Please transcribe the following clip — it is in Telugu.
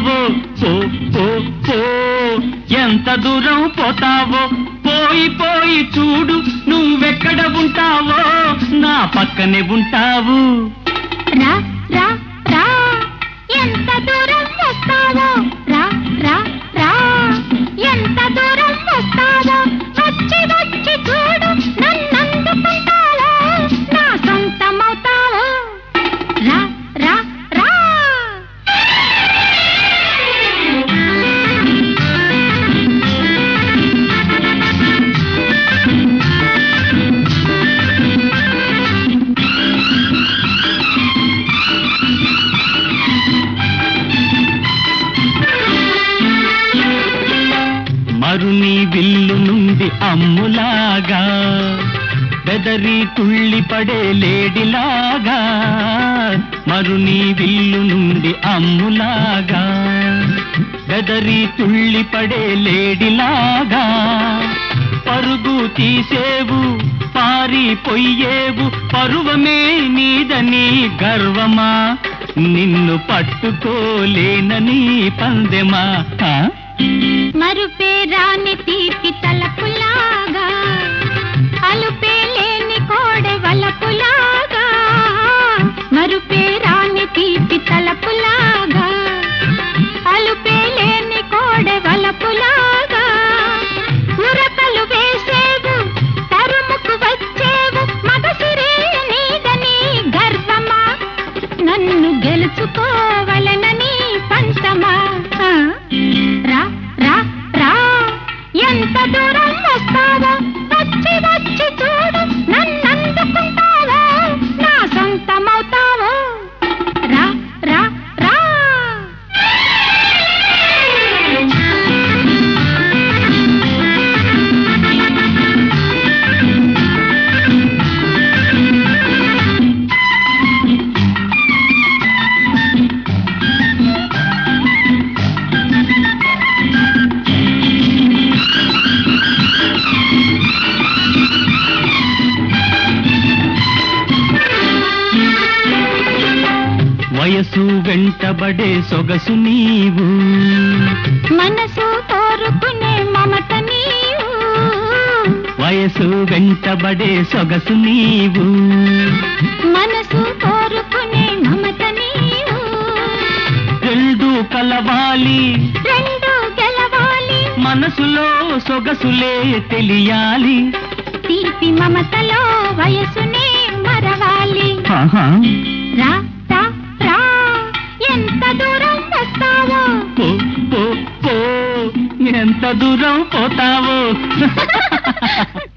వస్తావో పో పో పో ఎంత దూరం పోతావో పోయి పోయి చూడు నువ్వెక్కడ ఉంటావో నా పక్కనే ఉంటావు రా రా రా ఎంత దూరం వస్తావో రా రా రా ఎంత దూరం వస్తావో వచ్చి వచ్చి చూడు నన్నందుకుంటావో నా సొంతమవుతావో రా రా రా మరుని విల్లు నుండి అమ్ములాగా బెదరి తుళ్ళి పడే లేడిలాగా మరుని విల్లు నుండి అమ్ములాగా బెదరి తుళ్ళి పడే లేడిలాగా పరుగు తీసేవు పారిపోయేవు పరువమే నీదని గర్వమా నిన్ను పట్టుకోలేనని పందెమా ఆ? మరుపే రాని తీపి తలపులాగా అలుపే లేని కోడె వలపులాగా మరుపే రాని తీపి తలపులాగా అలుపే లేని కోడె వలపులాగా ఉరకలు వేసేవు తరుముకు వచ్చేవు మగసిరే నీదని గర్వమా నన్ను గెలుచుకోవలనని పంతమా ఆ? రా రా రా ఎంత దూరం వస్తావో వచ్చి వచ్చి చూడు నన్నందుకుంటావో నా సొంతమవుతావో రా రా రా వయసు వెంటబడే సొగసు నీవు మనసు కోరుకునే మమత నీవు వయసు వెంటబడే సొగసు నీవు మనసు కోరుకునే మమత నీవు రెండు కలవాలి రెండు గెలవాలి మనసులో సొగసులే తెలియాలి తీపి మమతలో వయసునే మరవాలి ఆహా. రా రా రా ఎంత దూరం వస్తావో పో పో పో ఎంత దూరం పోతావో